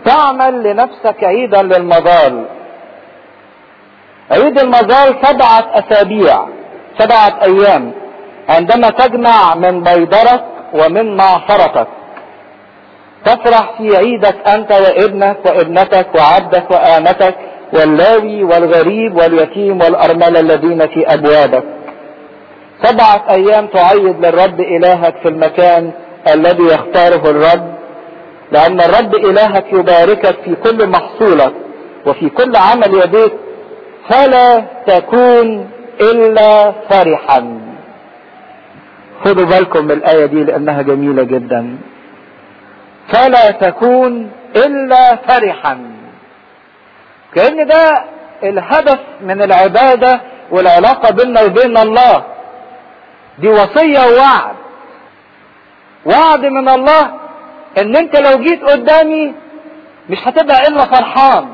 تعمل لنفسك عيدا للمظال عيد المظال سبعة أسابيع سبعة أيام عندما تجمع من بيدرك ومن معصرتك تفرح في عيدك أنت وابنك وابنتك وعبدك وآمتك واللاوي والغريب واليتيم والأرملة الذين في أبوابك سبعة أيام تعيد للرب إلهك في المكان الذي يختاره الرب لأن الرب إلهك يباركك في كل محصولك وفي كل عمل يديك فلا تكون إلا فرحا خدوا بالكم من الآية دي لأنها جميلة جدا فلا تكون إلا فرحا كأن ده الهدف من العبادة والعلاقة بيننا وبين الله دي وصية ووعد وعد من الله ان انت لو جيت قدامي مش هتبقى الا فرحان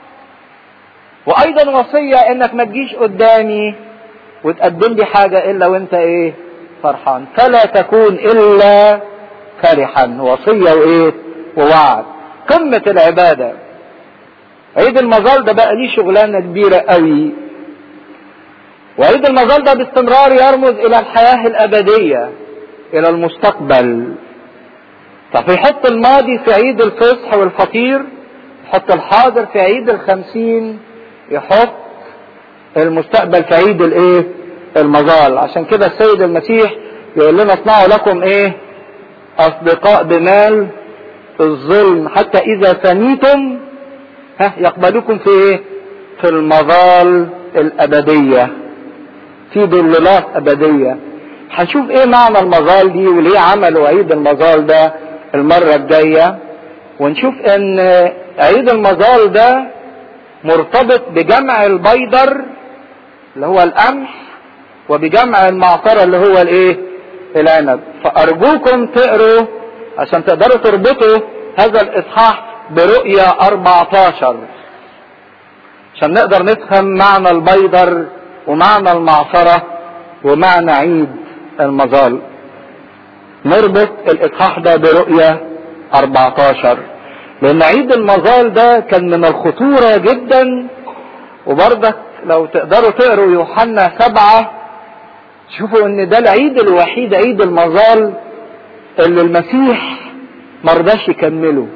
وايضا وصية انك ما تجيش قدامي وتقدم لي حاجة الا وانت ايه فرحان فلا تكون الا فرحا وصية وايه ووعد قمة العبادة عيد المظال ده بقى ليه شغلانة كبيرة قوي وعيد المظال ده باستمرار يرمز الى الحياة الابدية الى المستقبل فيحط الماضي في عيد الفصح والفطير يحط الحاضر في عيد الخمسين يحط المستقبل في عيد الايه المظال عشان كده السيد المسيح يقول لنا اصنعوا لكم ايه اصدقاء بمال الظلم حتى اذا فنيتم ها يقبلوكم في ايه في المظال الابدية في ضلالات ابدية هنشوف ايه معنى المظال دي وليه عملوا عيد المظال ده المرة الجاية ونشوف ان عيد المظال ده مرتبط بجمع البيدر اللي هو القمح وبجمع المعصرة اللي هو الايه العنب فارجوكم تقروا عشان تقدروا تربطوا هذا الاصحاح برؤية 14 عشان نقدر نفهم معنى البيدر ومعنى المعصرة ومعنى عيد المظال نربط الاصحاح ده برؤية 14 لان عيد المظال ده كان من الخطورة جدا وبرضك لو تقدروا تقروا يوحنا سبعة تشوفوا ان ده العيد الوحيد عيد المظال اللي المسيح مرضاش يكمله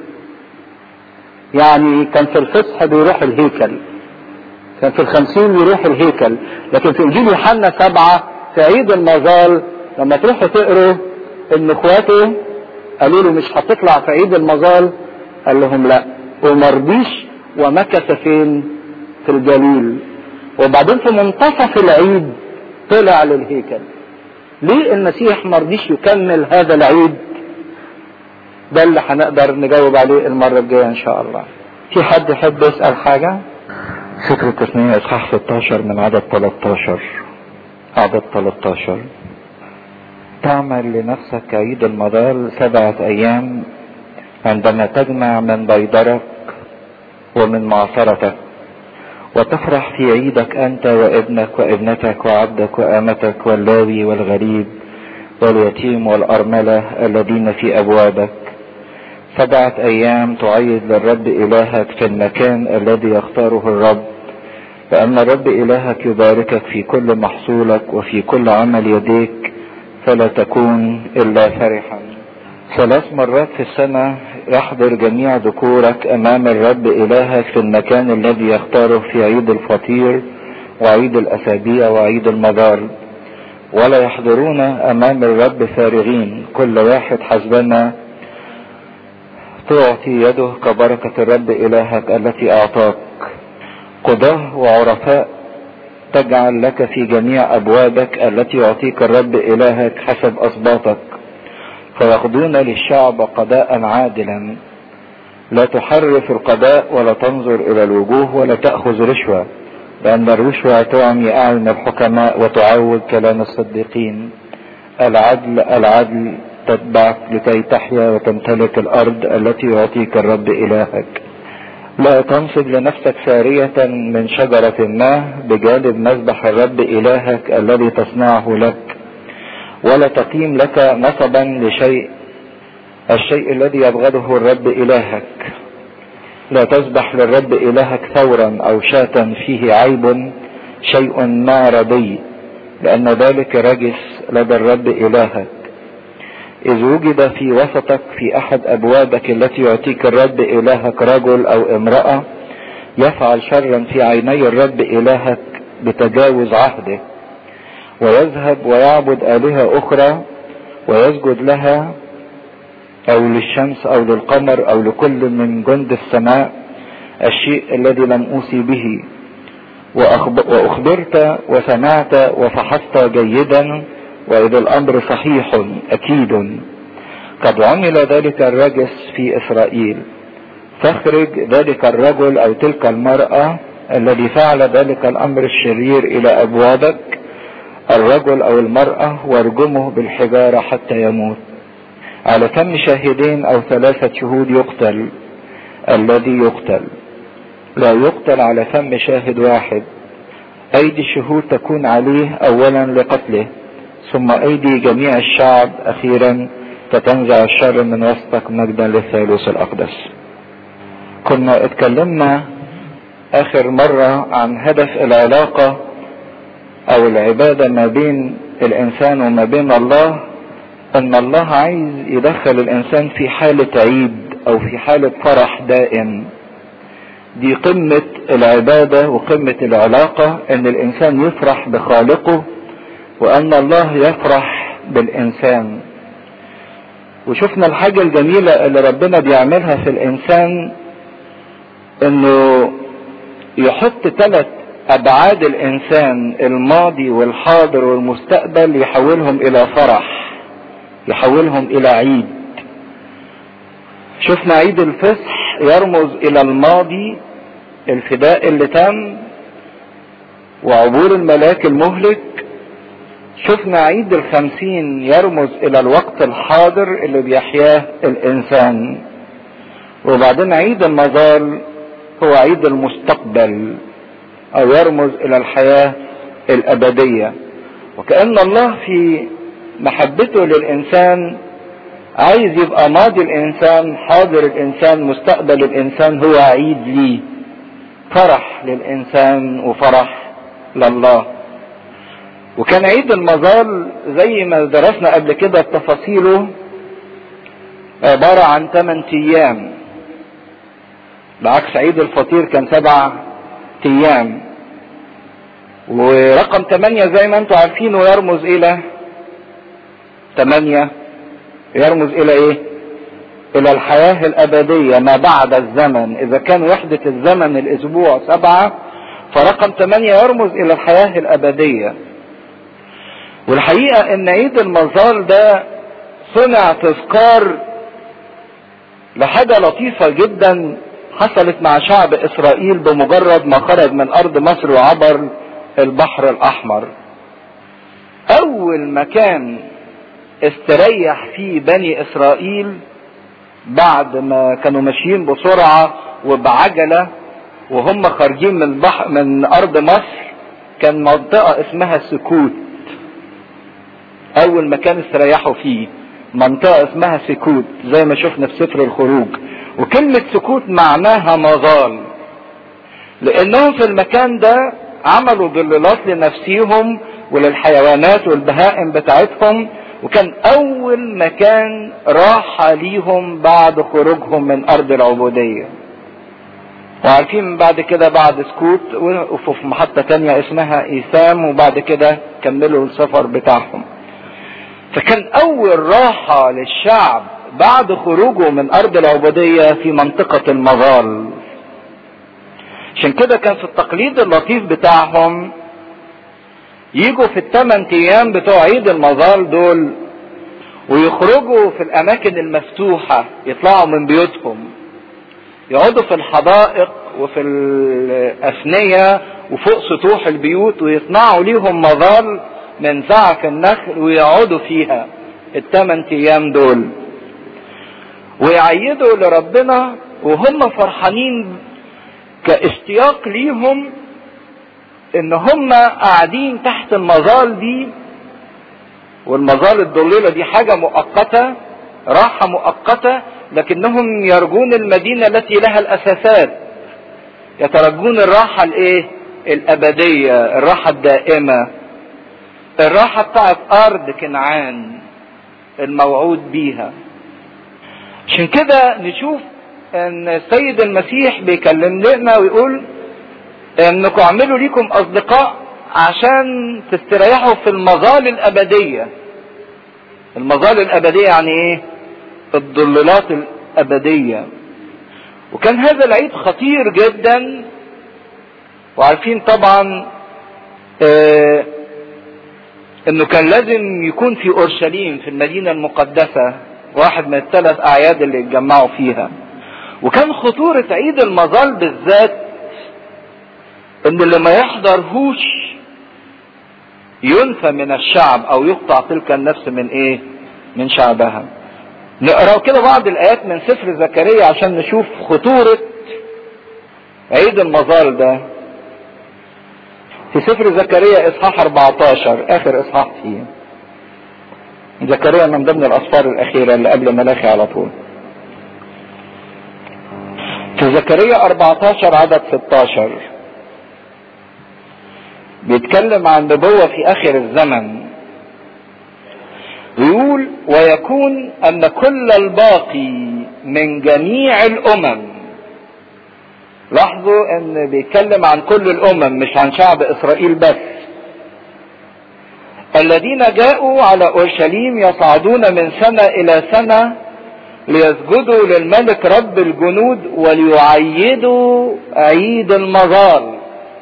يعني كان في الفصح بيروح الهيكل كان في الخمسين يروح الهيكل لكن في انجيل يوحنا سبعة في عيد المظال لما تروحوا تقروا ان اخواته قالوا له مش هتطلع في عيد المظال قال لهم لا ومرضيش ومكث فين في الجليل وبعدين في منتصف العيد طلع للهيكل ليه المسيح مرضيش يكمل هذا العيد ده اللي هنقدر نجاوب عليه المرة الجاية ان شاء الله في حد يحب يسأل حاجة سفر التثنية اصحاح 16 من عدد 13 عدد 13 تعمل لنفسك عيد المظال سبعة أيام عندما تجمع من بيدرك ومن معصرتك وتفرح في عيدك أنت وابنك وابنتك وعبدك وأمتك واللاوي والغريب واليتيم والأرملة الذين في أبوابك سبعة أيام تعيد للرب إلهك في المكان الذي يختاره الرب لأن الرب إلهك يباركك في كل محصولك وفي كل عمل يديك فلا تكون إلا فرحا ثلاث مرات في السنة يحضر جميع ذكورك أمام الرب إلهك في المكان الذي يختاره في عيد الفطير وعيد الأسابيع وعيد المظال ولا يحضرون أمام الرب فارغين كل واحد حسبما تعطي يده كبركة الرب إلهك التي أعطاك قضاه وعرفاء تجعل لك في جميع أبوابك التي يعطيك الرب إلهك حسب أسباطك فيقضون للشعب قضاء عادلا لا تحرف القضاء ولا تنظر إلى الوجوه ولا تأخذ رشوة لأن الرشوة تعمي أعين الحكماء وتعود كلام الصديقين العدل العدل تتبعك لكي تحيا وتمتلك الأرض التي يعطيك الرب إلهك لا تنصب لنفسك سارية من شجرة ما بجانب مذبح الرب إلهك الذي تصنعه لك ولا تقيم لك نصبا لشيء الشيء الذي يبغضه الرب إلهك لا تذبح للرب إلهك ثورا أو شاة فيه عيب شيء ما ردي لأن ذلك رجس لدى الرب إلهك إذ وجد في وسطك في أحد أبوابك التي يعطيك الرب إلهك رجل أو امرأة يفعل شرا في عيني الرب إلهك بتجاوز عهده ويذهب ويعبد آلهة أخرى ويسجد لها أو للشمس أو للقمر أو لكل من جند السماء الشيء الذي لم أوصي به وأخبرت وسمعت وفحصت جيدا وإذا الأمر صحيح أكيد قد عمل ذلك الرجس في إسرائيل فاخرج ذلك الرجل أو تلك المرأة الذي فعل ذلك الأمر الشرير إلى أبوابك الرجل أو المرأة وارجمه بالحجارة حتى يموت على كم شاهدين أو ثلاثة شهود يقتل الذي يقتل لا يقتل على فم شاهد واحد ايدي الشهود تكون عليه اولا لقتله ثم ايدي جميع الشعب اخيرا فتنزع الشر من وسطك مجدا للثالوث الاقدس كنا اتكلمنا اخر مرة عن هدف العلاقة او العبادة ما بين الانسان وما بين الله ان الله عايز يدخل الانسان في حالة عيد او في حالة فرح دائم دي قمة العبادة وقمة العلاقة ان الانسان يفرح بخالقه وان الله يفرح بالانسان وشفنا الحاجة الجميلة اللي ربنا بيعملها في الانسان انه يحط ثلاث ابعاد الانسان الماضي والحاضر والمستقبل يحولهم الى فرح يحولهم الى عيد شفنا عيد الفصح يرمز الى الماضي الفداء اللي تم وعبور الملاك المهلك شفنا عيد الخمسين يرمز الى الوقت الحاضر اللي بيحياه الانسان وبعدين عيد المظال هو عيد المستقبل او يرمز الى الحياة الابدية وكأن الله في محبته للانسان عايز يبقى ماضي الانسان حاضر الانسان مستقبل الانسان هو عيد ليه فرح للانسان وفرح لله وكان عيد المظال زي ما درسنا قبل كده تفاصيله عبارة عن 8 ايام بعكس عيد الفطير كان سبع ايام ورقم 8 زي ما انتم عارفينه يرمز الى 8 يرمز الى ايه الى الحياة الابدية ما بعد الزمن اذا كان وحدة الزمن الاسبوع سبعة فرقم ثمانية يرمز الى الحياة الابدية والحقيقة ان عيد المظال ده صنع تذكار لحاجة لطيفة جدا حصلت مع شعب اسرائيل بمجرد ما خرج من ارض مصر وعبر البحر الاحمر اول مكان استريح فيه بني اسرائيل بعد ما كانوا ماشيين بسرعة وبعجلة وهم خارجين من البحر من ارض مصر كان منطقة اسمها سكوت اول مكان استريحوا فيه منطقة اسمها سكوت زي ما شفنا في سفر الخروج وكلمة سكوت معناها مظال لانهم في المكان ده عملوا ضلالات لنفسيهم وللحيوانات والبهائم بتاعتهم وكان اول مكان راحة ليهم بعد خروجهم من ارض العبودية وعارفين بعد كده بعد سكوت وقفوا في محطة تانية اسمها ايسام وبعد كده كملوا السفر بتاعهم فكان اول راحة للشعب بعد خروجه من ارض العبودية في منطقة المظال عشان كده كان في التقليد اللطيف بتاعهم يجوا في الثمان ايام بتوع عيد المظال دول ويخرجوا في الاماكن المفتوحة يطلعوا من بيوتهم يقعدوا في الحدائق وفي الافنية وفوق سطوح البيوت ويصنعوا ليهم مظال من زعف النخل ويقعدوا فيها الثمان ايام دول ويعيدوا لربنا وهم فرحانين كاشتياق ليهم ان هم قاعدين تحت المظال دي والمظال الضليلة دي حاجة مؤقتة راحة مؤقتة لكنهم يرجون المدينة التي لها الأساسات يترجون الراحة الايه الأبدية الراحة الدائمة الراحة بتاعت أرض كنعان الموعود بيها عشان كده نشوف ان السيد المسيح بيكلم لنا ويقول انكم اعملوا ليكم اصدقاء عشان تستريحوا في المظال الابدية المظال الابدية يعني ايه الضلالات الابدية وكان هذا العيد خطير جدا وعارفين طبعا اه انه كان لازم يكون في اورشليم في المدينة المقدسة واحد من الثلاث اعياد اللي اتجمعوا فيها وكان خطورة عيد المظال بالذات ان اللي ما يحضرهوش ينفى من الشعب او يقطع تلك النفس من ايه من شعبها نقرا كده بعض الايات من سفر زكريا عشان نشوف خطورة عيد المظال ده في سفر زكريا اصحاح 14 اخر اصحاح فيه زكريا من ضمن الاسفار الاخيره اللي قبل ملاخي على طول في زكريا 14 عدد 16 بيتكلم عن نبوة في آخر الزمن ويقول ويكون أن كل الباقي من جميع الأمم لاحظوا أن بيتكلم عن كل الأمم مش عن شعب إسرائيل بس الذين جاءوا على أورشليم يصعدون من سنة إلى سنة ليسجدوا للملك رب الجنود وليعيدوا عيد المظال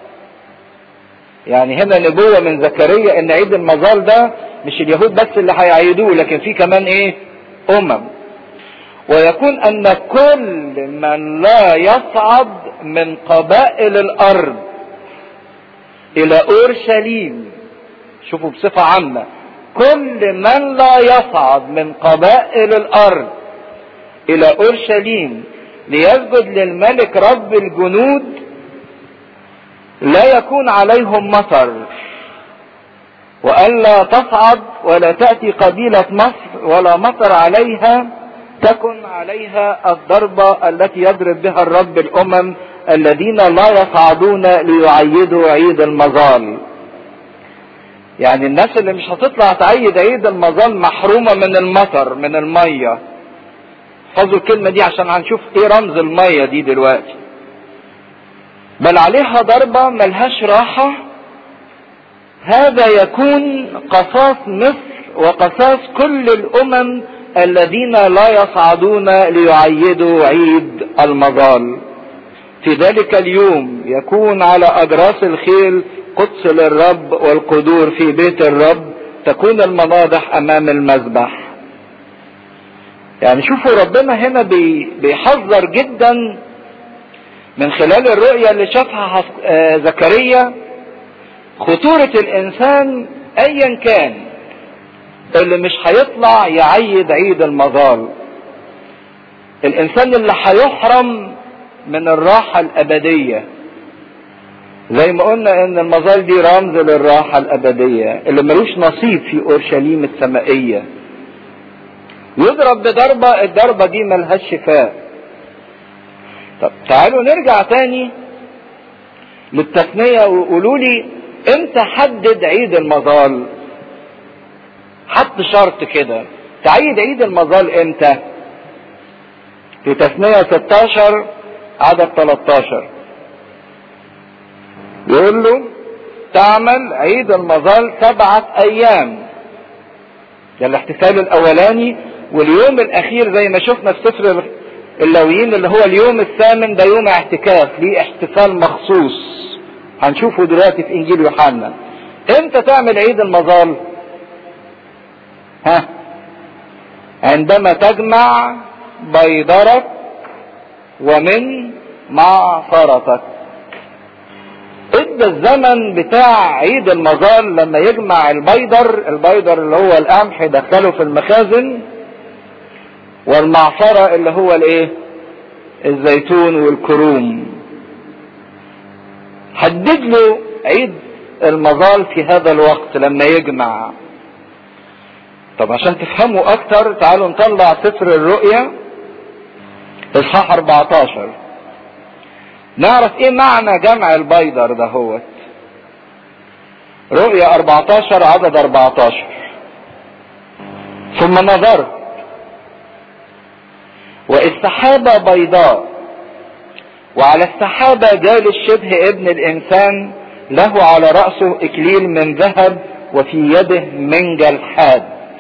يعني هنا نبوة من زكريا ان عيد المظال ده مش اليهود بس اللي هيعيدوه لكن في كمان ايه امم ويكون ان كل من لا يصعد من قبائل الارض الى اورشليم شوفوا بصفة عامة كل من لا يصعد من قبائل الارض الى اورشليم ليسجد للملك رب الجنود لا يكون عليهم مطر والا تصعد ولا تاتي قبيله مصر ولا مطر عليها تكن عليها الضربه التي يضرب بها الرب الامم الذين لا يصعدون ليعيدوا عيد المظال يعني الناس اللي مش هتطلع تعيد عيد المظال محرومه من المطر من الميه احفظوا الكلمة دي عشان هنشوف ايه رمز المية دي دلوقتي بل عليها ضربة ملهاش راحة هذا يكون قصاص مصر وقصاص كل الامم الذين لا يصعدون ليعيدوا عيد المظال في ذلك اليوم يكون على اجراس الخيل قدس للرب والقدور في بيت الرب تكون المناضح امام المذبح يعني شوفوا ربنا هنا بي بيحذر جدا من خلال الرؤية اللي شافها زكريا خطورة الإنسان أيا كان اللي مش هيطلع يعيد عيد المظال الإنسان اللي هيحرم من الراحة الأبدية زي ما قلنا ان المظال دي رمز للراحة الأبدية اللي ملوش نصيب في أورشليم السمائية يضرب بضربة الضربة دي ملهاش شفاء طب تعالوا نرجع تاني للتثنية وقولوا لي امتى حدد عيد المظال حط شرط كده تعيد عيد المظال امتى في تثنية 16 عدد 13 يقول له تعمل عيد المظال سبعة ايام ده الاحتفال الاولاني واليوم الاخير زي ما شفنا في سفر اللاويين اللي هو اليوم الثامن ده يوم اعتكاف ليه احتفال مخصوص هنشوفه دلوقتي في انجيل يوحنا امتى تعمل عيد المظال ها عندما تجمع بيضرك ومن معصرتك ادى الزمن بتاع عيد المظال لما يجمع البيضر البيضر اللي هو القمح يدخله في المخازن والمعصرة اللي هو الايه الزيتون والكروم حدد له عيد المظال في هذا الوقت لما يجمع طب عشان تفهموا اكتر تعالوا نطلع سفر الرؤيا اصحاح 14 نعرف ايه معنى جمع البيدر ده هو رؤيا 14 عدد 14 ثم نظرت واذ سحابة بيضاء وعلى السحابة جالس شبه ابن الانسان له على رأسه اكليل من ذهب وفي يده منجل حاد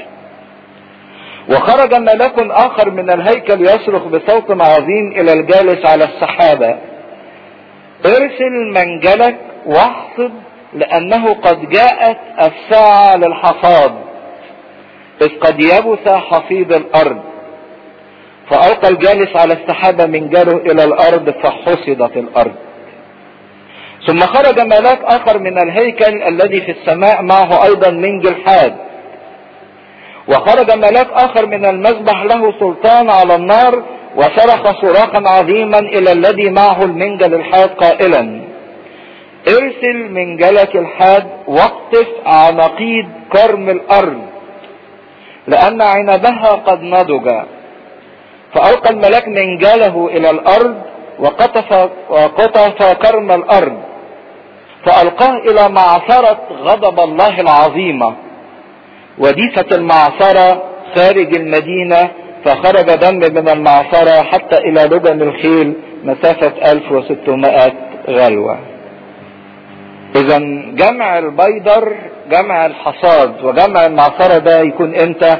وخرج ملك اخر من الهيكل يصرخ بصوت عظيم الى الجالس على السحابة ارسل منجلك واحصد لانه قد جاءت الساعة للحصاد اذ قد يبث حصيد الارض فالقى الجالس على السحابة منجله الى الارض فحصدت الارض ثم خرج ملاك اخر من الهيكل الذي في السماء معه ايضا منجل حاد وخرج ملاك اخر من المذبح له سلطان على النار وصرخ صراخا عظيما الى الذي معه المنجل الحاد قائلا ارسل منجلك الحاد واقطف عناقيد كرم الارض لان عنبها قد نضج فالقى الملاك منجله الى الارض وقطف وقطف كرم الارض فالقاه الى معصرة غضب الله العظيمة وديسة المعصرة خارج المدينة فخرج دم من المعصرة حتى الى لجن الخيل مسافة 1600 غلوة اذا جمع البيدر جمع الحصاد وجمع المعصرة ده يكون امتى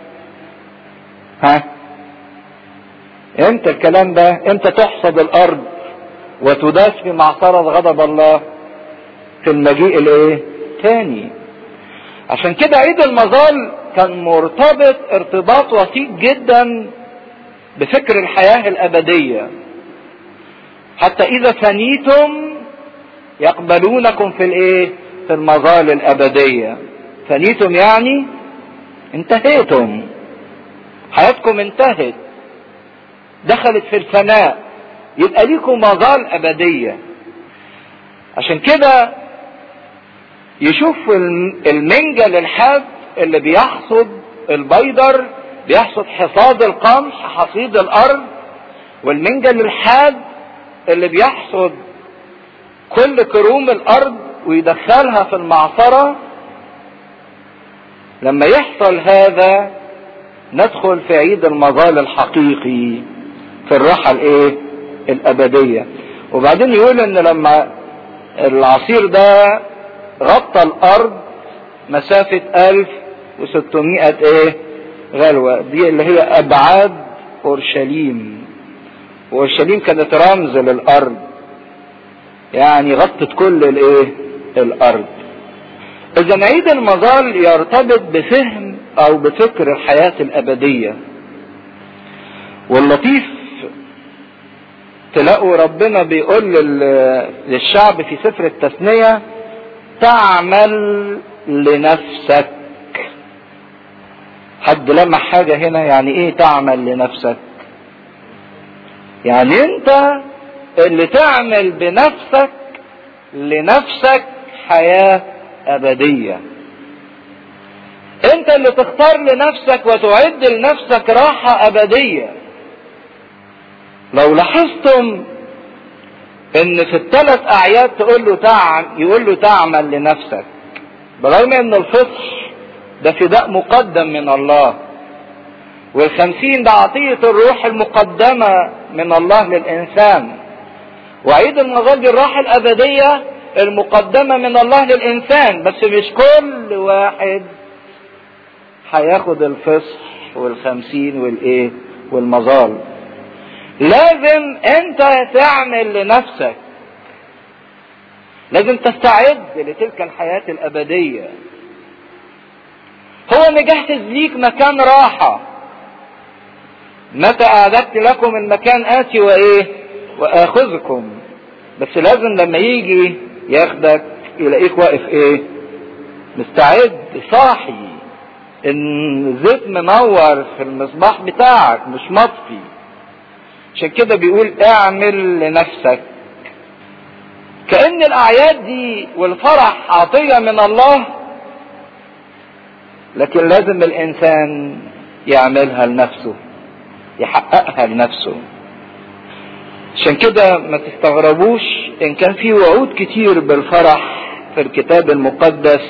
ها امتى الكلام ده امتى تحصد الارض وتداس في معصرة غضب الله في المجيء الايه تاني عشان كده عيد المظال كان مرتبط ارتباط وثيق جدا بفكر الحياة الابدية حتى اذا فنيتم يقبلونكم في الايه في المظال الابدية فنيتم يعني انتهيتم حياتكم انتهت دخلت في الفناء يبقى ليكم مظال ابدية عشان كده يشوف المنجل الحاد اللي بيحصد البيدر بيحصد حصاد القمح حصيد الارض والمنجل الحاد اللي بيحصد كل كروم الارض ويدخلها في المعصرة لما يحصل هذا ندخل في عيد المظال الحقيقي في الراحة الايه الابدية وبعدين يقول ان لما العصير ده غطى الارض مسافة الف وستمائة ايه غلوة دي اللي هي ابعاد اورشليم واورشليم كانت رمز للارض يعني غطت كل الايه الارض اذا عيد المظال يرتبط بفهم او بفكر الحياة الابدية واللطيف تلاقوا ربنا بيقول للشعب في سفر التثنية تعمل لنفسك حد لمح حاجة هنا يعني ايه تعمل لنفسك يعني انت اللي تعمل بنفسك لنفسك حياة ابدية انت اللي تختار لنفسك وتعد لنفسك راحة ابدية لو لاحظتم ان في الثلاث اعياد تقول له تعم يقول له تعمل لنفسك برغم ان الفصح ده فداء مقدم من الله والخمسين ده عطية الروح المقدمة من الله للإنسان وعيد المظال دي الراحة الأبدية المقدمة من الله للإنسان بس مش كل واحد هياخد الفصح والخمسين والإيه والمظال لازم أنت تعمل لنفسك لازم تستعد لتلك الحياة الأبدية هو مجهز ليك مكان راحة متى أعددت لكم المكان آتي وإيه وآخذكم بس لازم لما يجي ياخدك يلاقيك واقف إيه مستعد صاحي ان زيت منور في المصباح بتاعك مش مطفي عشان كده بيقول اعمل لنفسك كأن الأعياد دي والفرح عطية من الله لكن لازم الانسان يعملها لنفسه يحققها لنفسه عشان كده ما تستغربوش ان كان في وعود كتير بالفرح في الكتاب المقدس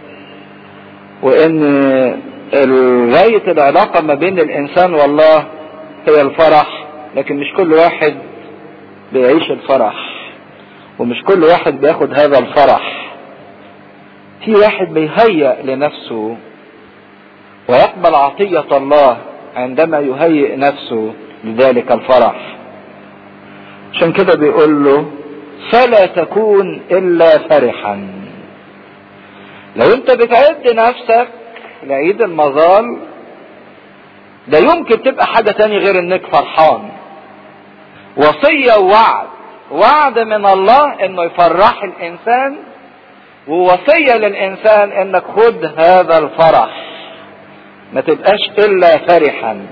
وان غاية العلاقة ما بين الانسان والله هي الفرح لكن مش كل واحد بيعيش الفرح ومش كل واحد بياخد هذا الفرح في واحد بيهيأ لنفسه ويقبل عطية الله عندما يهيئ نفسه لذلك الفرح عشان كده بيقول له فلا تكون الا فرحا لو انت بتعد نفسك لعيد المظال ده يمكن تبقى حاجة تاني غير انك فرحان وصية ووعد وعد من الله انه يفرح الانسان ووصية للانسان انك خد هذا الفرح ما تبقاش الا فرحا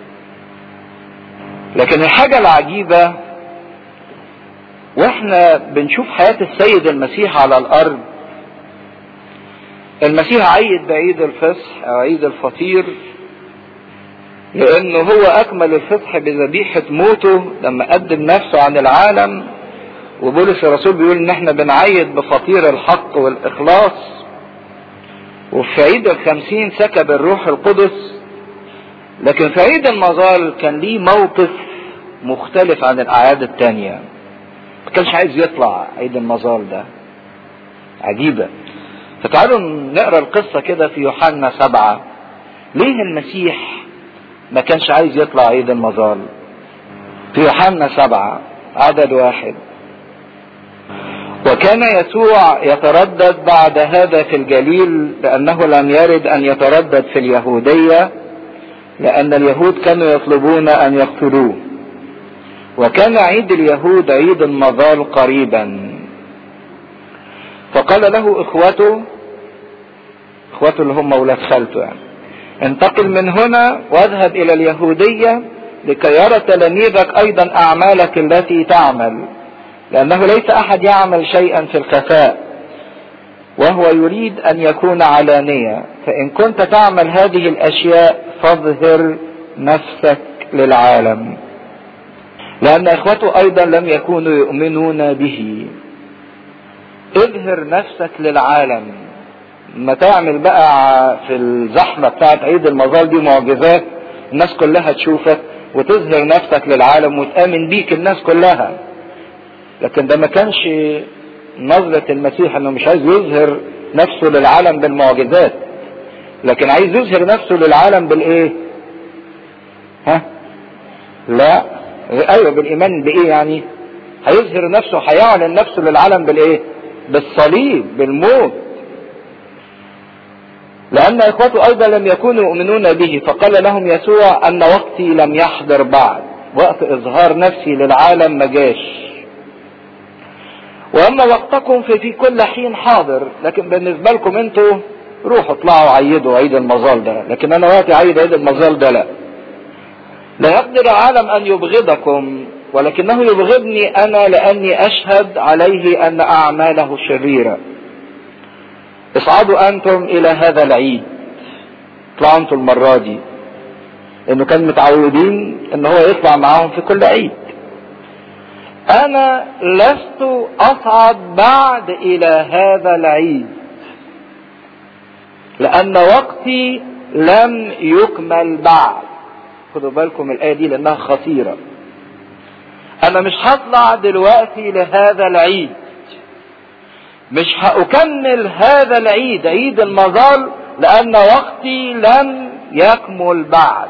لكن الحاجة العجيبة واحنا بنشوف حياة السيد المسيح على الارض المسيح عيد بعيد الفصح او عيد الفطير لانه هو اكمل الفصح بذبيحة موته لما قدم نفسه عن العالم وبولس الرسول بيقول ان احنا بنعيد بفطير الحق والاخلاص وفي عيد الخمسين سكب الروح القدس لكن في عيد المظال كان ليه موقف مختلف عن الاعياد التانية ما كانش عايز يطلع عيد المظال ده عجيبة فتعالوا نقرا القصة كده في يوحنا سبعة ليه المسيح ما كانش عايز يطلع عيد المظال في يوحنا سبعة عدد واحد وكان يسوع يتردد بعد هذا في الجليل لأنه لم يرد أن يتردد في اليهودية لأن اليهود كانوا يطلبون أن يقتلوه وكان عيد اليهود عيد المظال قريبا فقال له اخوته اخوته اللي هم اولاد خالته يعني انتقل من هنا واذهب الى اليهودية لكي يرى تلاميذك ايضا اعمالك التي تعمل لانه ليس احد يعمل شيئا في الخفاء وهو يريد ان يكون علانية فان كنت تعمل هذه الاشياء فاظهر نفسك للعالم لان اخوته ايضا لم يكونوا يؤمنون به اظهر نفسك للعالم ما تعمل بقى في الزحمة بتاعت عيد المظال دي معجزات الناس كلها تشوفك وتظهر نفسك للعالم وتآمن بيك الناس كلها لكن ده ما كانش نظرة المسيح انه مش عايز يظهر نفسه للعالم بالمعجزات لكن عايز يظهر نفسه للعالم بالايه ها لا ايوه بالايمان بايه يعني هيظهر نفسه هيعلن نفسه للعالم بالايه بالصليب بالموت لأن إخوته أيضا لم يكونوا يؤمنون به فقال لهم يسوع أن وقتي لم يحضر بعد وقت إظهار نفسي للعالم ما جاش وأما وقتكم ففي كل حين حاضر لكن بالنسبة لكم أنتوا روحوا اطلعوا عيدوا عيد المظال ده لكن أنا وقتي عيد عيد المظال ده لا لا يقدر العالم أن يبغضكم ولكنه يبغضني انا لاني اشهد عليه ان اعماله شريره اصعدوا انتم الى هذا العيد اطلعوا انتم المره دي انه كان متعودين ان هو يطلع معاهم في كل عيد انا لست اصعد بعد الى هذا العيد لان وقتي لم يكمل بعد خدوا بالكم الايه دي لانها خطيره انا مش هطلع دلوقتي لهذا العيد مش هأكمل هذا العيد عيد المظال لان وقتي لم يكمل بعد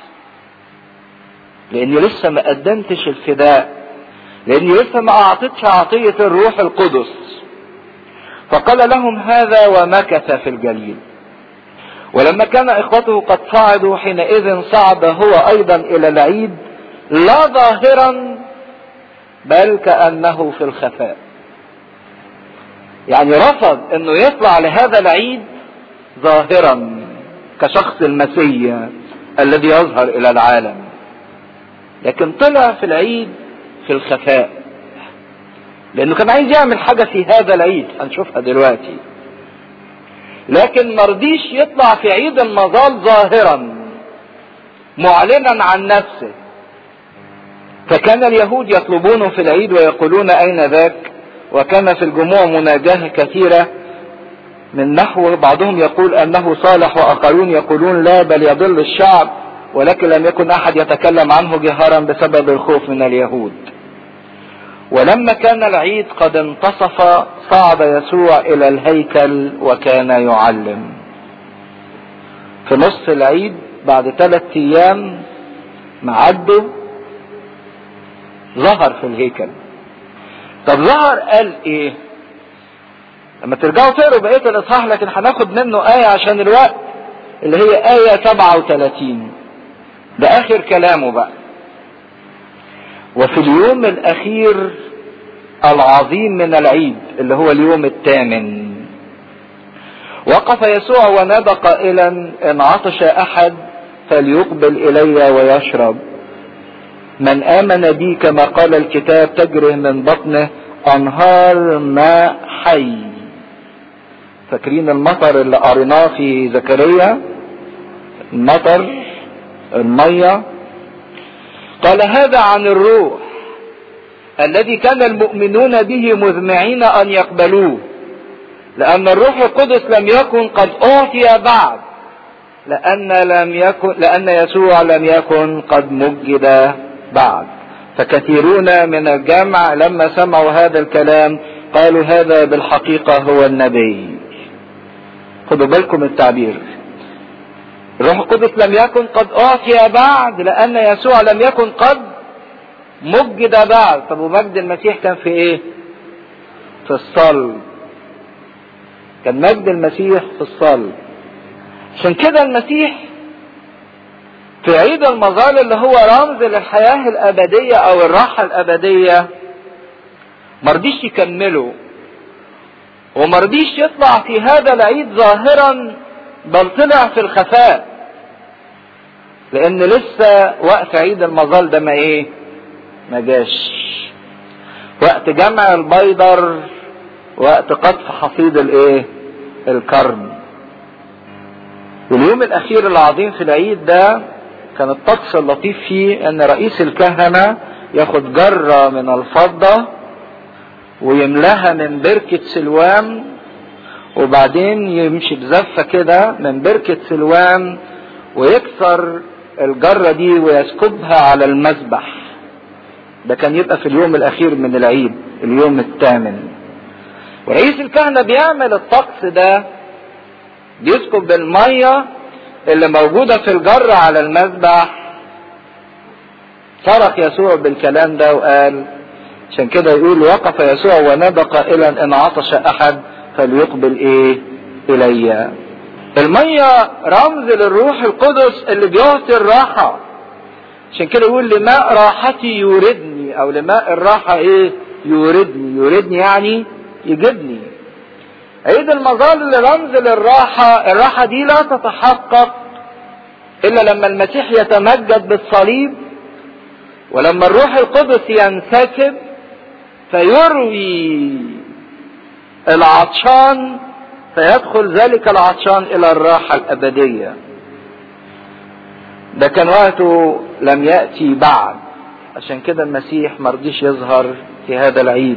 لاني لسه ما قدمتش الفداء لاني لسه ما اعطيتش عطية الروح القدس فقال لهم هذا ومكث في الجليل ولما كان اخوته قد صعدوا حينئذ صعد هو ايضا الى العيد لا ظاهرا بل كأنه في الخفاء يعني رفض انه يطلع لهذا العيد ظاهرا كشخص المسيح الذي يظهر الى العالم لكن طلع في العيد في الخفاء لانه كان عايز يعمل حاجة في هذا العيد هنشوفها دلوقتي لكن مرضيش يطلع في عيد المظال ظاهرا معلنا عن نفسه فكان اليهود يطلبونه في العيد ويقولون اين ذاك وكان في الجموع مناجاه كثيره من نحو بعضهم يقول انه صالح واخرون يقولون لا بل يضل الشعب ولكن لم يكن احد يتكلم عنه جهارا بسبب الخوف من اليهود ولما كان العيد قد انتصف صعد يسوع الى الهيكل وكان يعلم في نص العيد بعد ثلاثة ايام معده ظهر في الهيكل طب ظهر قال ايه لما ترجعوا تقروا بقيه الاصحاح لكن هناخد منه ايه عشان الوقت اللي هي ايه 37 ده اخر كلامه بقى وفي اليوم الاخير العظيم من العيد اللي هو اليوم الثامن وقف يسوع ونادى قائلا ان عطش احد فليقبل الي ويشرب من امن بي كما قال الكتاب تجري من بطنه انهار ماء حي فاكرين المطر اللي قريناه في زكريا المطر الميه قال هذا عن الروح الذي كان المؤمنون به مذمعين ان يقبلوه لان الروح القدس لم يكن قد اعطي بعد لان لم يكن لان يسوع لم يكن قد مجد بعد فكثيرون من الجمع لما سمعوا هذا الكلام قالوا هذا بالحقيقه هو النبي خدوا بالكم التعبير الروح القدس لم يكن قد اعطي بعد لان يسوع لم يكن قد مجد بعد طب ومجد المسيح كان في ايه في الصلب كان مجد المسيح في الصلب عشان كده المسيح في عيد المظال اللي هو رمز للحياة الأبدية أو الراحة الأبدية مرضيش يكمله ومرضيش يطلع في هذا العيد ظاهرا بل طلع في الخفاء لأن لسه وقت عيد المظال ده ما إيه ما جاش وقت جمع البيضر وقت قطف حصيد الايه الكرم واليوم الاخير العظيم في العيد ده كان الطقس اللطيف فيه ان رئيس الكهنة ياخد جرة من الفضة ويملاها من بركة سلوان وبعدين يمشي بزفة كده من بركة سلوان ويكسر الجرة دي ويسكبها على المذبح ده كان يبقى في اليوم الاخير من العيد اليوم الثامن ورئيس الكهنة بيعمل الطقس ده بيسكب المية اللي موجودة في الجرة على المذبح صرخ يسوع بالكلام ده وقال عشان كده يقول وقف يسوع ونادى قائلا ان عطش احد فليقبل ايه الي المية رمز للروح القدس اللي بيعطي الراحة عشان كده يقول لماء راحتي يوردني او لماء الراحة ايه يوردني يوردني يعني يجدني عيد المظال اللي رمز للراحة الراحة دي لا تتحقق الا لما المسيح يتمجد بالصليب ولما الروح القدس ينسكب فيروي العطشان فيدخل ذلك العطشان الى الراحة الابدية ده كان وقته لم يأتي بعد عشان كده المسيح مرضيش يظهر في هذا العيد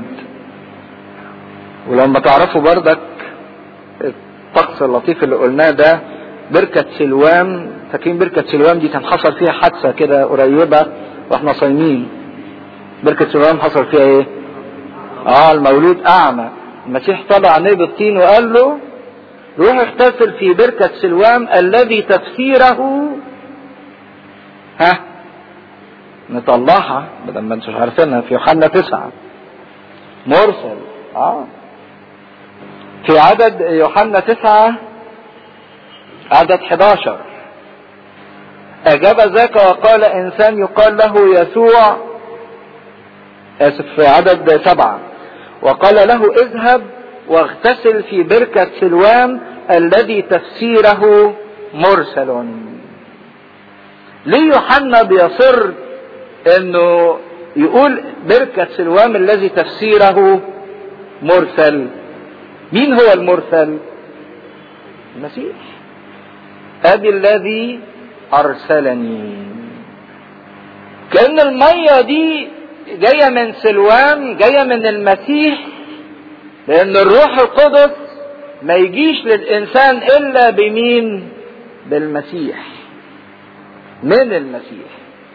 ولما تعرفوا بردك الطقس اللطيف اللي قلناه ده بركة سلوام فاكرين بركة سلوام دي كان حصل فيها حادثة كده قريبة واحنا صايمين بركة سلوام حصل فيها ايه؟ اه المولود اعمى المسيح طلع نيب الطين وقال له روح اغتسل في بركة سلوام الذي تفسيره ها نطلعها بدل ما انتوا عارفينها في يوحنا تسعة مرسل اه في عدد يوحنا تسعة عدد 11 أجاب ذاك وقال إنسان يقال له يسوع آسف في عدد سبعة وقال له اذهب واغتسل في بركة سلوام الذي تفسيره مرسل ليه يوحنا بيصر انه يقول بركة سلوام الذي تفسيره مرسل مين هو المرسل المسيح ابي الذي ارسلني كان الميه دي جايه من سلوان جايه من المسيح لان الروح القدس ما يجيش للانسان الا بمين بالمسيح من المسيح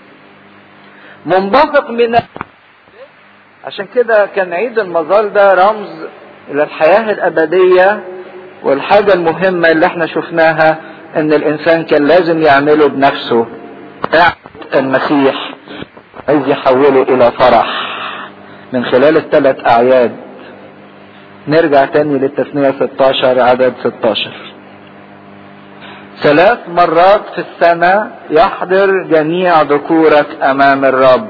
منبثق من عشان كده كان عيد المظال ده رمز الى الحياه الابديه والحاجه المهمه اللي احنا شفناها ان الانسان كان لازم يعمله بنفسه المسيح عايز يحوله الى فرح من خلال الثلاث اعياد نرجع تاني للتثنية 16 عدد 16 ثلاث مرات في السنة يحضر جميع ذكورك امام الرب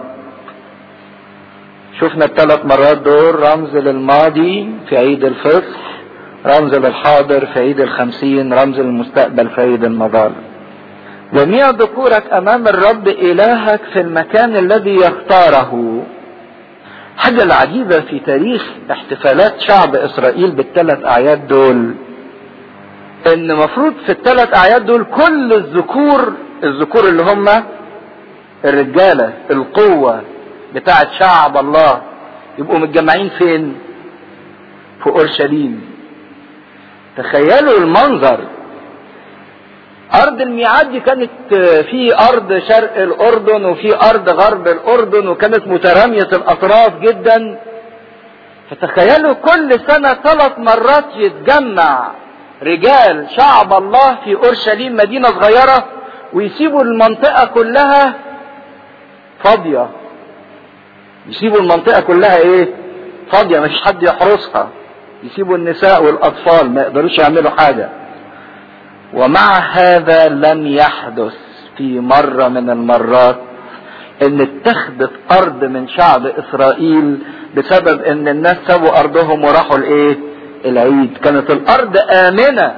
شفنا الثلاث مرات دول رمز للماضي في عيد الفصح رمز للحاضر في عيد الخمسين رمز للمستقبل في عيد المظال جميع ذكورك امام الرب الهك في المكان الذي يختاره حاجة العجيبة في تاريخ احتفالات شعب اسرائيل بالثلاث اعياد دول ان مفروض في الثلاث اعياد دول كل الذكور الذكور اللي هم الرجالة القوة بتاعت شعب الله يبقوا متجمعين فين في اورشليم تخيلوا المنظر ارض الميعاد دي كانت في ارض شرق الاردن وفي ارض غرب الاردن وكانت مترامية الاطراف جدا فتخيلوا كل سنة ثلاث مرات يتجمع رجال شعب الله في اورشليم مدينة صغيرة ويسيبوا المنطقة كلها فاضية يسيبوا المنطقة كلها ايه فاضية مش حد يحرسها يسيبوا النساء والاطفال ما يقدروش يعملوا حاجة ومع هذا لم يحدث في مرة من المرات ان اتخذت ارض من شعب اسرائيل بسبب ان الناس سابوا ارضهم وراحوا الايه العيد كانت الارض امنة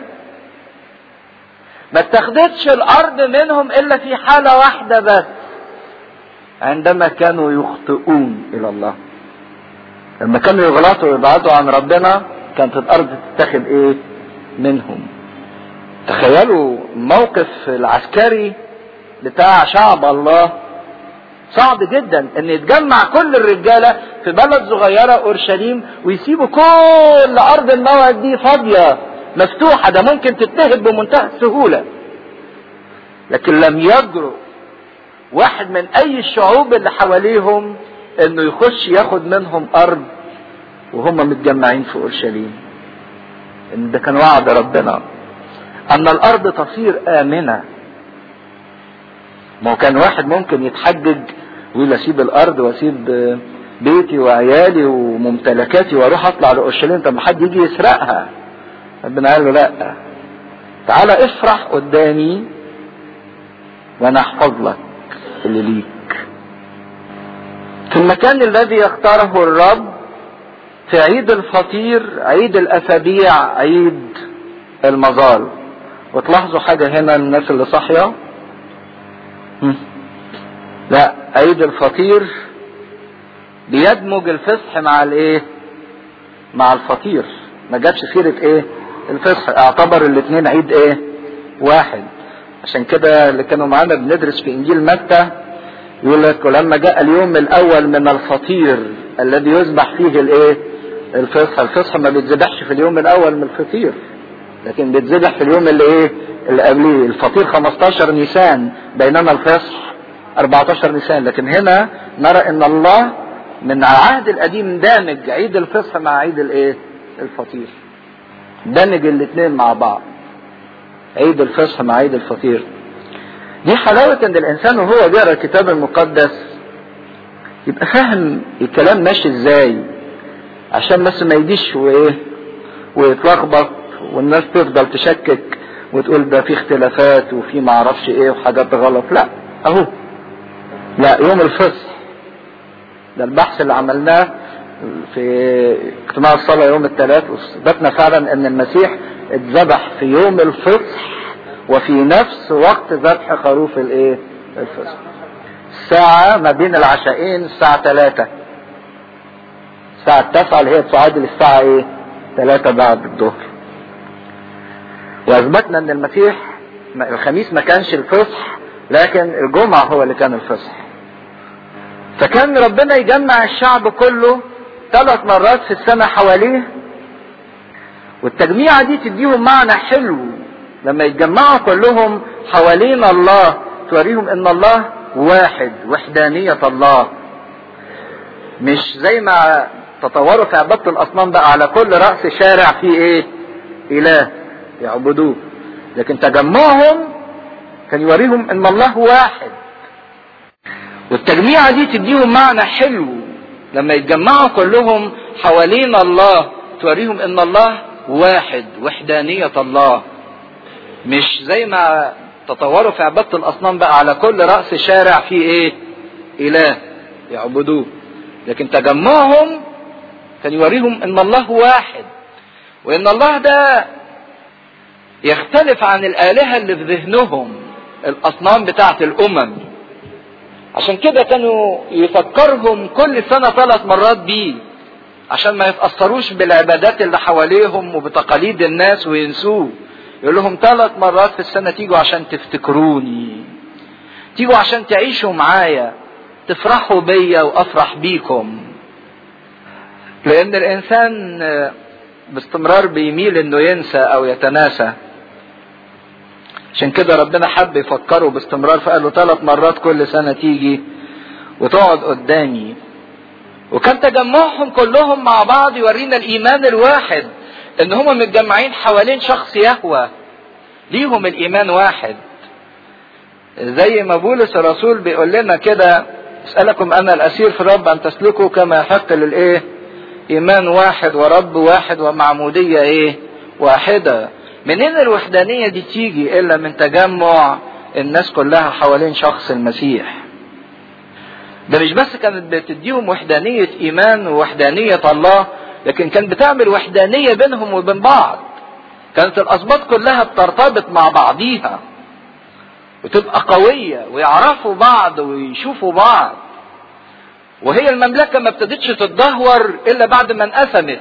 ما اتخذتش الارض منهم الا في حالة واحدة بس عندما كانوا يخطئون الى الله لما كانوا يغلطوا ويبعدوا عن ربنا كانت الارض تتخذ ايه منهم تخيلوا الموقف العسكري بتاع شعب الله صعب جدا ان يتجمع كل الرجاله في بلد صغيره اورشليم ويسيبوا كل ارض الموعد دي فاضيه مفتوحه ده ممكن تتهد بمنتهى السهوله لكن لم يجرؤ واحد من اي الشعوب اللي حواليهم انه يخش ياخد منهم ارض وهم متجمعين في اورشليم ان ده كان وعد ربنا ان الارض تصير امنه ما هو كان واحد ممكن يتحجج ويقول اسيب الارض واسيب بيتي وعيالي وممتلكاتي واروح اطلع لاورشليم طب ما حد يجي يسرقها ربنا قال له لا تعالى افرح قدامي وانا احفظ لك اللي ليك في المكان الذي يختاره الرب في عيد الفطير عيد الاسابيع عيد المظال وتلاحظوا حاجة هنا الناس اللي صاحية لا عيد الفطير بيدمج الفصح مع الايه مع الفطير ما جابش سيرة ايه الفصح اعتبر الاثنين عيد ايه واحد عشان كده اللي كانوا معانا بندرس في انجيل متى يقول لك ولما جاء اليوم الاول من الفطير الذي يذبح فيه الايه الفصح الفصح ما بيتذبحش في اليوم الاول من الفطير لكن بيتذبح في اليوم اللي ايه اللي قبليه الفطير 15 نيسان بينما الفصح 14 نيسان لكن هنا نرى ان الله من العهد القديم دامج عيد الفصح مع عيد الايه الفطير دمج الاثنين مع بعض عيد الفصح مع عيد الفطير دي حلاوة ان الانسان وهو بيقرا الكتاب المقدس يبقى فاهم الكلام ماشي ازاي عشان بس ما يجيش وايه ويتلخبط والناس تفضل تشكك وتقول ده في اختلافات وفي معرفش ايه وحاجات غلط لا اهو لا يوم الفصح ده البحث اللي عملناه في اجتماع الصلاة يوم الثلاث واثبتنا فعلا ان المسيح اتذبح في يوم الفصح وفي نفس وقت ذبح خروف الايه الفصح الساعة ما بين العشاءين الساعة 3 الساعة 9 اللي هي تعادل الساعة ايه 3 بعد الظهر واثبتنا ان المسيح الخميس ما كانش الفصح لكن الجمعة هو اللي كان الفصح فكان ربنا يجمع الشعب كله ثلاث مرات في السنة حواليه والتجميعة دي تديهم معنى حلو لما يتجمعوا كلهم حوالين الله توريهم ان الله واحد وحدانية الله مش زي ما تطوروا في عبادة الأصنام بقى على كل رأس شارع فيه إيه؟ إله يعبدوه لكن تجمعهم كان يوريهم إن الله واحد والتجميعة دي تديهم معنى حلو لما يتجمعوا كلهم حوالين الله توريهم إن الله واحد وحدانية الله مش زي ما تطوروا في عبادة الأصنام بقى على كل رأس شارع فيه إيه؟ إله يعبدوه لكن تجمعهم كان يوريهم ان الله واحد وان الله ده يختلف عن الالهه اللي في ذهنهم الاصنام بتاعه الامم عشان كده كانوا يفكرهم كل سنه ثلاث مرات بيه عشان ما يتاثروش بالعبادات اللي حواليهم وبتقاليد الناس وينسوه يقول لهم ثلاث مرات في السنه تيجوا عشان تفتكروني تيجوا عشان تعيشوا معايا تفرحوا بيا وافرح بيكم لان الانسان باستمرار بيميل انه ينسى او يتناسى عشان كده ربنا حب يفكره باستمرار فقال له ثلاث مرات كل سنة تيجي وتقعد قدامي وكان تجمعهم كلهم مع بعض يورينا الايمان الواحد ان هم متجمعين حوالين شخص يهوى ليهم الايمان واحد زي ما بولس الرسول بيقول لنا كده اسألكم انا الاسير في الرب ان تسلكوا كما يحق للايه ايمان واحد ورب واحد ومعمودية ايه واحدة منين الوحدانية دي تيجي الا من تجمع الناس كلها حوالين شخص المسيح ده مش بس كانت بتديهم وحدانية ايمان ووحدانية الله لكن كان بتعمل وحدانية بينهم وبين بعض كانت الاسباط كلها بترتبط مع بعضيها وتبقى قوية ويعرفوا بعض ويشوفوا بعض وهي المملكة ما ابتدتش تتدهور إلا بعد ما انقسمت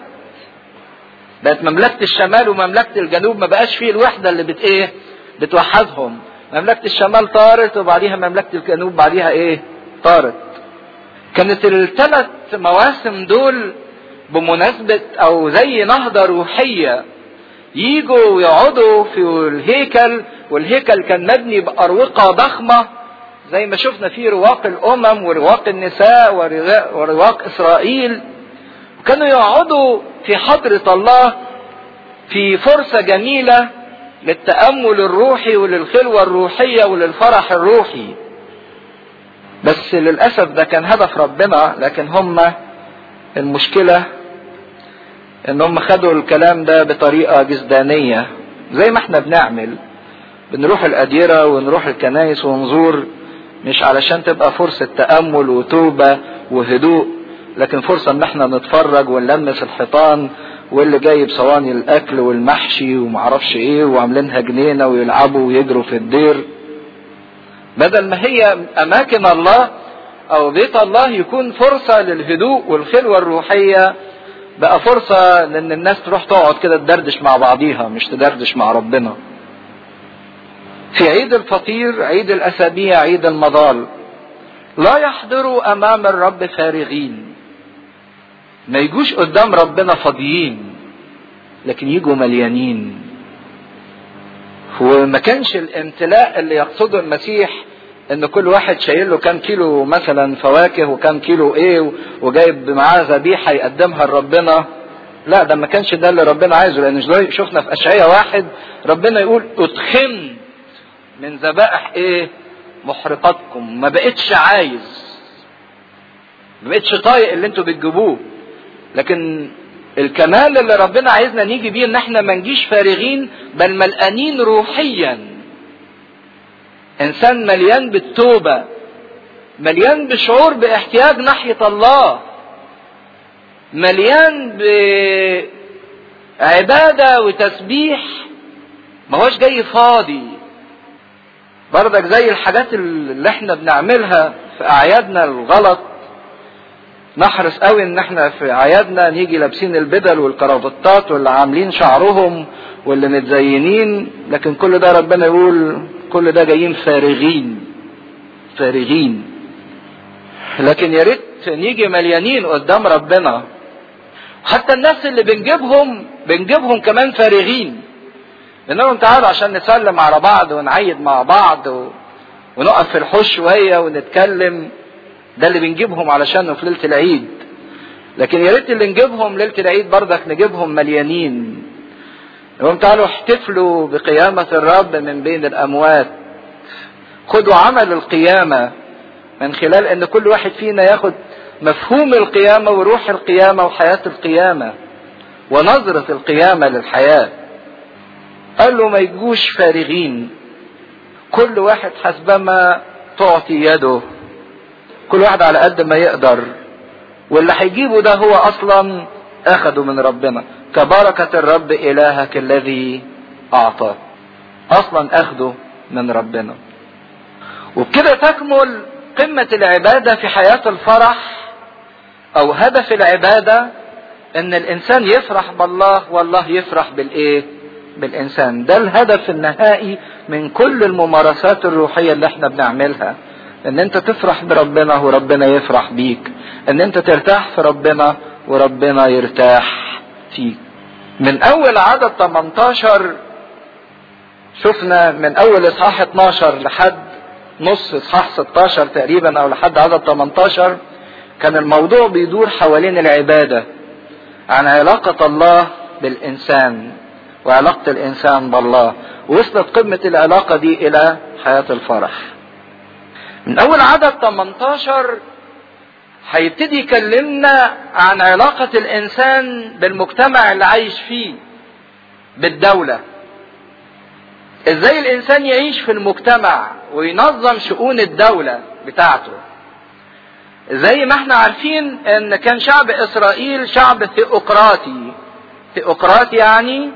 بقت مملكة الشمال ومملكة الجنوب ما بقاش فيه الوحدة اللي بت إيه بتوحدهم مملكة الشمال طارت وبعديها مملكة الجنوب بعديها إيه طارت كانت الثلاث مواسم دول بمناسبة أو زي نهضة روحية يجوا ويقعدوا في الهيكل والهيكل كان مبني بأروقة ضخمة زي ما شفنا في رواق الأمم ورواق النساء ورواق إسرائيل كانوا يقعدوا في حضرة الله في فرصة جميلة للتأمل الروحي وللخلوة الروحية وللفرح الروحي بس للأسف ده كان هدف ربنا لكن هم المشكلة ان هم خدوا الكلام ده بطريقة جسدانية زي ما احنا بنعمل بنروح الأديرة ونروح الكنايس ونزور مش علشان تبقى فرصة تأمل وتوبة وهدوء لكن فرصة ان احنا نتفرج ونلمس الحيطان واللي جايب صواني الاكل والمحشي ومعرفش ايه وعاملينها جنينة ويلعبوا ويجروا في الدير بدل ما هي اماكن الله او بيت الله يكون فرصة للهدوء والخلوة الروحية بقى فرصة ان الناس تروح تقعد كده تدردش مع بعضيها مش تدردش مع ربنا في عيد الفطير عيد الاسابيع عيد المضال لا يحضروا امام الرب فارغين ما يجوش قدام ربنا فاضيين لكن يجوا مليانين وما كانش الامتلاء اللي يقصده المسيح ان كل واحد شايل له كام كيلو مثلا فواكه وكام كيلو ايه وجايب معاه ذبيحه يقدمها لربنا لا ده ما كانش ده اللي ربنا عايزه لان شفنا في اشعياء واحد ربنا يقول اتخمت من ذبائح ايه محرقاتكم ما بقتش عايز ما بقتش طايق اللي انتوا بتجيبوه لكن الكمال اللي ربنا عايزنا نيجي بيه ان احنا ما نجيش فارغين بل ملقانين روحيا انسان مليان بالتوبه مليان بشعور باحتياج ناحيه الله مليان بعباده وتسبيح ما هوش جاي فاضي برضك زي الحاجات اللي احنا بنعملها في اعيادنا الغلط نحرص قوي ان احنا في اعيادنا نيجي لابسين البدل والكرافتات واللي عاملين شعرهم واللي متزينين لكن كل ده ربنا يقول كل ده جايين فارغين فارغين لكن يا ريت نيجي مليانين قدام ربنا حتى الناس اللي بنجيبهم بنجيبهم كمان فارغين انهم تعالوا عشان نسلم على بعض ونعيد مع بعض و... ونقف في الحوش شويه ونتكلم ده اللي بنجيبهم علشانه في ليله العيد لكن يا ريت اللي نجيبهم ليله العيد برضك نجيبهم مليانين انهم تعالوا احتفلوا بقيامه الرب من بين الاموات خدوا عمل القيامه من خلال ان كل واحد فينا ياخد مفهوم القيامه وروح القيامه وحياه القيامه ونظره القيامه للحياه قال له ما يجوش فارغين كل واحد حسبما تعطي يده كل واحد على قد ما يقدر واللي هيجيبه ده هو اصلا اخده من ربنا كبركة الرب الهك الذي اعطاه اصلا اخده من ربنا وبكده تكمل قمة العبادة في حياة الفرح او هدف العبادة ان الانسان يفرح بالله والله يفرح بالايه بالانسان ده الهدف النهائي من كل الممارسات الروحية اللي احنا بنعملها ان انت تفرح بربنا وربنا يفرح بيك ان انت ترتاح في ربنا وربنا يرتاح فيك من اول عدد 18 شفنا من اول اصحاح 12 لحد نص اصحاح 16 تقريبا او لحد عدد 18 كان الموضوع بيدور حوالين العبادة عن علاقة الله بالانسان وعلاقة الانسان بالله وصلت قمة العلاقة دي الى حياة الفرح من اول عدد 18 هيبتدي يكلمنا عن علاقة الانسان بالمجتمع اللي عايش فيه بالدولة ازاي الانسان يعيش في المجتمع وينظم شؤون الدولة بتاعته زي ما احنا عارفين ان كان شعب اسرائيل شعب ثيوقراطي ثيوقراطي يعني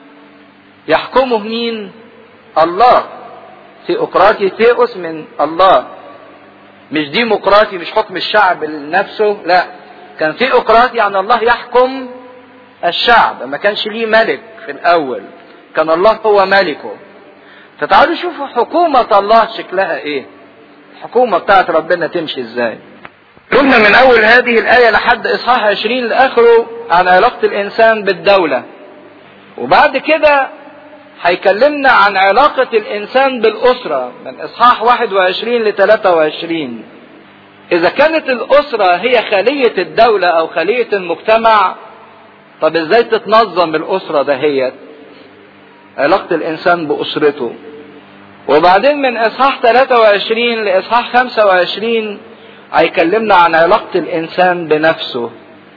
يحكمه مين الله ثيوقراطي ثيوس من الله مش ديمقراطي مش حكم الشعب لنفسه لا كان ثيوقراطي يعني الله يحكم الشعب ما كانش ليه ملك في الاول كان الله هو ملكه فتعالوا شوفوا حكومة الله شكلها ايه الحكومة بتاعت ربنا تمشي ازاي قلنا من اول هذه الاية لحد اصحاح 20 لاخره عن علاقة الانسان بالدولة وبعد كده هيكلمنا عن علاقة الإنسان بالأسرة من إصحاح 21 ل 23 إذا كانت الأسرة هي خلية الدولة أو خلية المجتمع طب إزاي تتنظم الأسرة دهيت علاقة الإنسان بأسرته وبعدين من إصحاح 23 لإصحاح 25 هيكلمنا عن علاقة الإنسان بنفسه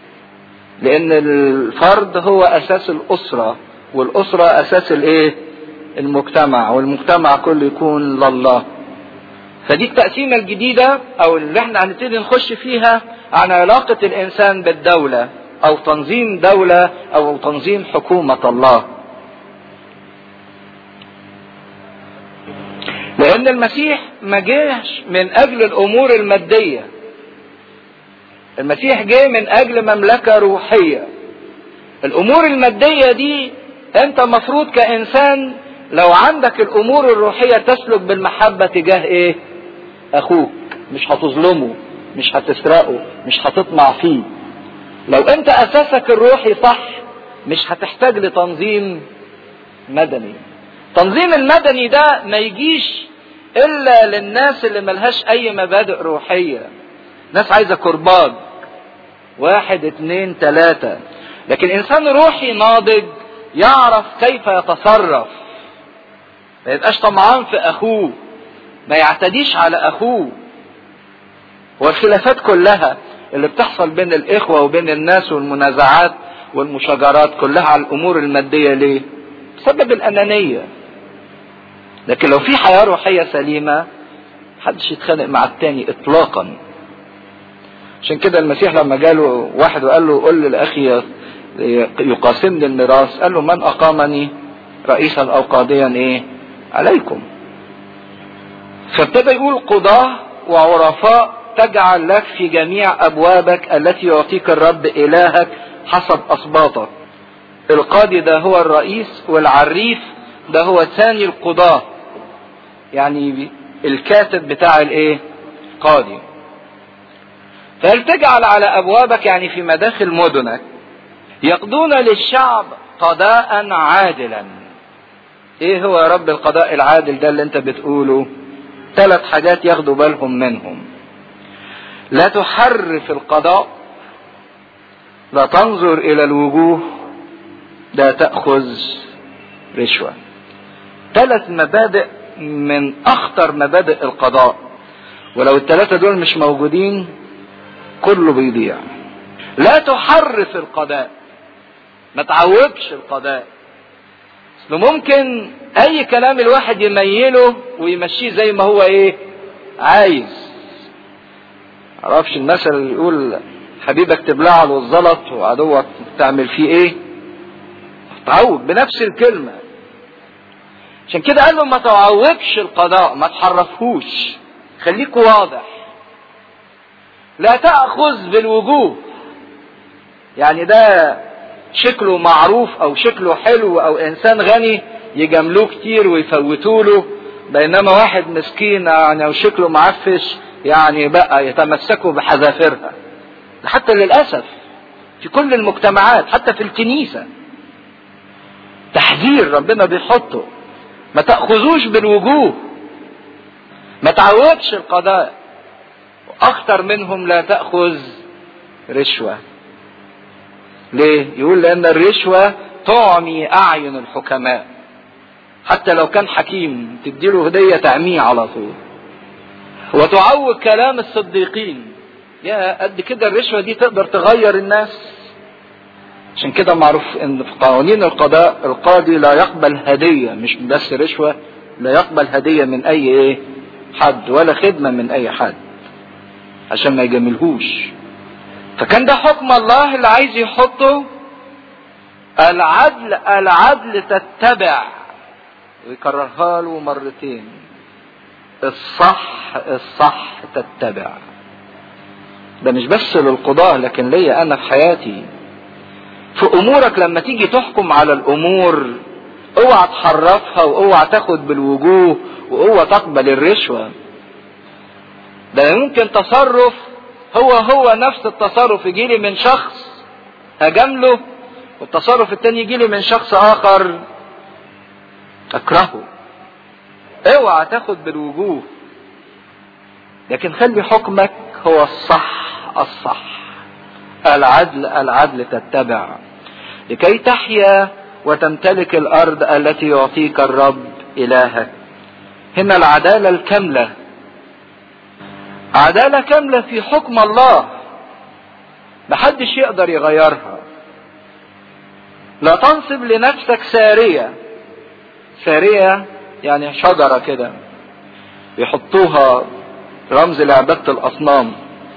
لأن الفرد هو أساس الأسرة والأسرة أساس الإيه؟ المجتمع والمجتمع كله يكون لله. فدي التقسيمة الجديدة أو اللي احنا هنبتدي نخش فيها عن علاقة الإنسان بالدولة أو تنظيم دولة أو تنظيم حكومة الله. لأن المسيح ما جاش من أجل الأمور المادية. المسيح جه من أجل مملكة روحية. الأمور المادية دي انت مفروض كانسان لو عندك الامور الروحيه تسلك بالمحبه تجاه ايه اخوك مش هتظلمه مش هتسرقه مش هتطمع فيه لو انت اساسك الروحي صح مش هتحتاج لتنظيم مدني تنظيم المدني ده ما يجيش الا للناس اللي ملهاش اي مبادئ روحيه ناس عايزه كرباج واحد اتنين تلاته لكن انسان روحي ناضج يعرف كيف يتصرف ما يبقاش طمعان في اخوه ما يعتديش على اخوه والخلافات كلها اللي بتحصل بين الاخوه وبين الناس والمنازعات والمشاجرات كلها على الامور الماديه ليه؟ بسبب الانانيه لكن لو في حياه روحيه سليمه محدش يتخانق مع التاني اطلاقا عشان كده المسيح لما جاله واحد وقال له قل لاخي يقاسمني الميراث قال له من اقامني رئيسا او قاضيا ايه عليكم فابتدى يقول قضاة وعرفاء تجعل لك في جميع أبوابك التي يعطيك الرب إلهك حسب أصباطك القاضي ده هو الرئيس والعريف ده هو ثاني القضاة يعني الكاتب بتاع الايه قاضي فهل تجعل على ابوابك يعني في مداخل مدنك يقضون للشعب قضاء عادلا ايه هو يا رب القضاء العادل ده اللي انت بتقوله ثلاث حاجات ياخدوا بالهم منهم لا تحرف القضاء لا تنظر الى الوجوه لا تأخذ رشوة ثلاث مبادئ من اخطر مبادئ القضاء ولو الثلاثة دول مش موجودين كله بيضيع لا تحرف القضاء ما تعوجش القضاء اصل ممكن اي كلام الواحد يميله ويمشيه زي ما هو ايه عايز معرفش المثل اللي يقول حبيبك تبلع له الزلط وعدوك تعمل فيه ايه تعوج بنفس الكلمة عشان كده قال له ما تعوجش القضاء ما تحرفهوش خليك واضح لا تأخذ بالوجوه يعني ده شكله معروف او شكله حلو او انسان غني يجاملوه كتير ويفوتوا له بينما واحد مسكين يعني او شكله معفش يعني بقى يتمسكوا بحذافيرها حتى للاسف في كل المجتمعات حتى في الكنيسه تحذير ربنا بيحطه ما تاخذوش بالوجوه ما تعودش القضاء واخطر منهم لا تاخذ رشوه ليه يقول لان الرشوه تعمي اعين الحكماء حتى لو كان حكيم تديله هديه تعميه على طول وتعوج كلام الصديقين يا قد كده الرشوه دي تقدر تغير الناس عشان كده معروف ان في قوانين القضاء القاضي لا يقبل هديه مش بس رشوه لا يقبل هديه من اي ايه حد ولا خدمه من اي حد عشان ما يجاملهوش فكان ده حكم الله اللي عايز يحطه العدل العدل تتبع ويكررها له مرتين الصح الصح تتبع ده مش بس للقضاة لكن ليا انا في حياتي في امورك لما تيجي تحكم على الامور اوعى تحرفها واوعى تاخد بالوجوه واوعى تقبل الرشوة ده ممكن تصرف هو هو نفس التصرف يجي لي من شخص هجامله والتصرف التاني يجي لي من شخص اخر اكرهه اوعى تاخد بالوجوه لكن خلي حكمك هو الصح الصح العدل العدل تتبع لكي تحيا وتمتلك الارض التي يعطيك الرب الهك هنا العداله الكامله عداله كامله في حكم الله محدش يقدر يغيرها لا تنصب لنفسك ساريه ساريه يعني شجره كده يحطوها رمز لعباده الاصنام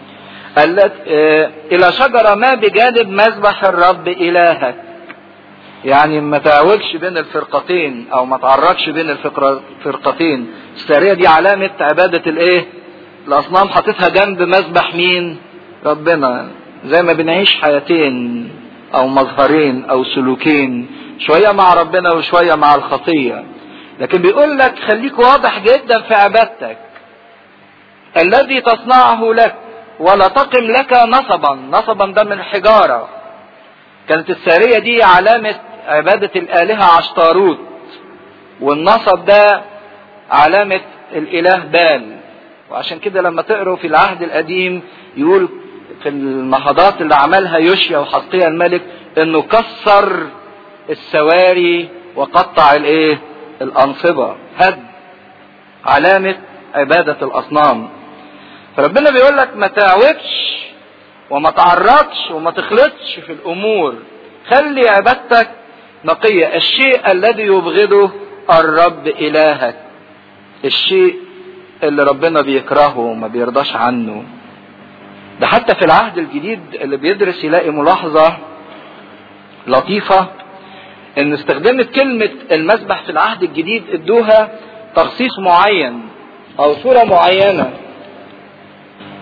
الى شجره ما بجانب مذبح الرب الهك يعني ما تعوجش بين الفرقتين او ما تعركش بين الفرقتين الساريه دي علامه عباده الايه الاصنام حاططها جنب مذبح مين ربنا زي ما بنعيش حياتين او مظهرين او سلوكين شويه مع ربنا وشويه مع الخطيه لكن بيقول لك خليك واضح جدا في عبادتك الذي تصنعه لك ولا تقم لك نصبا نصبا ده من حجارة كانت السارية دي علامة عبادة الآلهة عشتاروت والنصب ده علامة الإله بال وعشان كده لما تقروا في العهد القديم يقول في النهضات اللي عملها يوشيا وحطيها الملك انه كسر السواري وقطع الايه الانصبة هد علامة عبادة الاصنام فربنا بيقول لك ما تعوجش وما تعرضش وما تخلطش في الامور خلي عبادتك نقية الشيء الذي يبغضه الرب الهك الشيء اللي ربنا بيكرهه وما بيرضاش عنه ده حتى في العهد الجديد اللي بيدرس يلاقي ملاحظة لطيفة ان استخدمت كلمة المسبح في العهد الجديد ادوها تخصيص معين او صورة معينة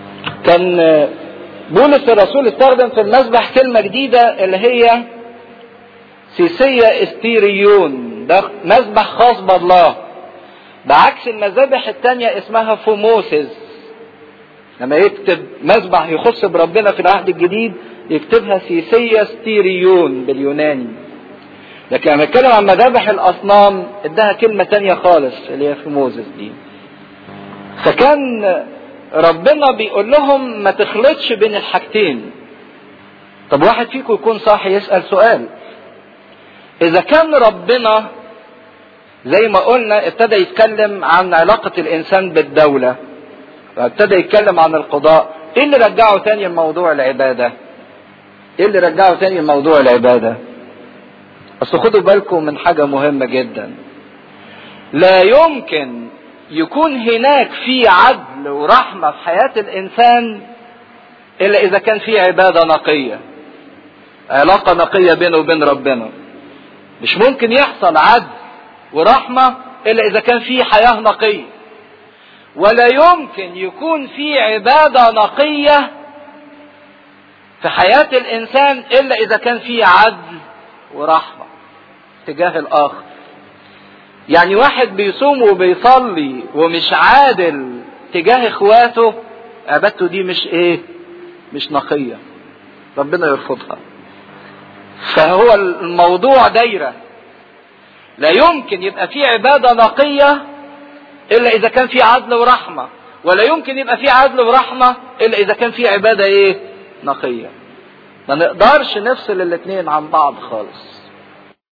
كان بولس الرسول استخدم في المذبح كلمة جديدة اللي هي سيسية استيريون ده مذبح خاص بالله بعكس المذابح التانية اسمها فوموسيس لما يكتب مذبح يخص بربنا في العهد الجديد يكتبها سيسية ستيريون باليوناني لكن لما نتكلم عن مذابح الاصنام اداها كلمة تانية خالص اللي هي فوموسيس دي فكان ربنا بيقول لهم ما تخلطش بين الحاجتين طب واحد فيكم يكون صاحي يسأل سؤال اذا كان ربنا زي ما قلنا ابتدى يتكلم عن علاقة الانسان بالدولة وابتدى يتكلم عن القضاء ايه اللي رجعه تاني لموضوع العبادة ايه اللي رجعه تاني لموضوع العبادة اصل خدوا بالكم من حاجة مهمة جدا لا يمكن يكون هناك في عدل ورحمة في حياة الانسان الا اذا كان في عبادة نقية علاقة نقية بينه وبين ربنا مش ممكن يحصل عدل ورحمة إلا إذا كان في حياة نقية ولا يمكن يكون في عبادة نقية في حياة الإنسان إلا إذا كان في عدل ورحمة تجاه الآخر يعني واحد بيصوم وبيصلي ومش عادل تجاه إخواته عبادته دي مش إيه مش نقية ربنا يرفضها فهو الموضوع دايره لا يمكن يبقى في عباده نقيه الا اذا كان في عدل ورحمه ولا يمكن يبقى في عدل ورحمه الا اذا كان في عباده ايه نقيه ما نقدرش نفصل الاثنين عن بعض خالص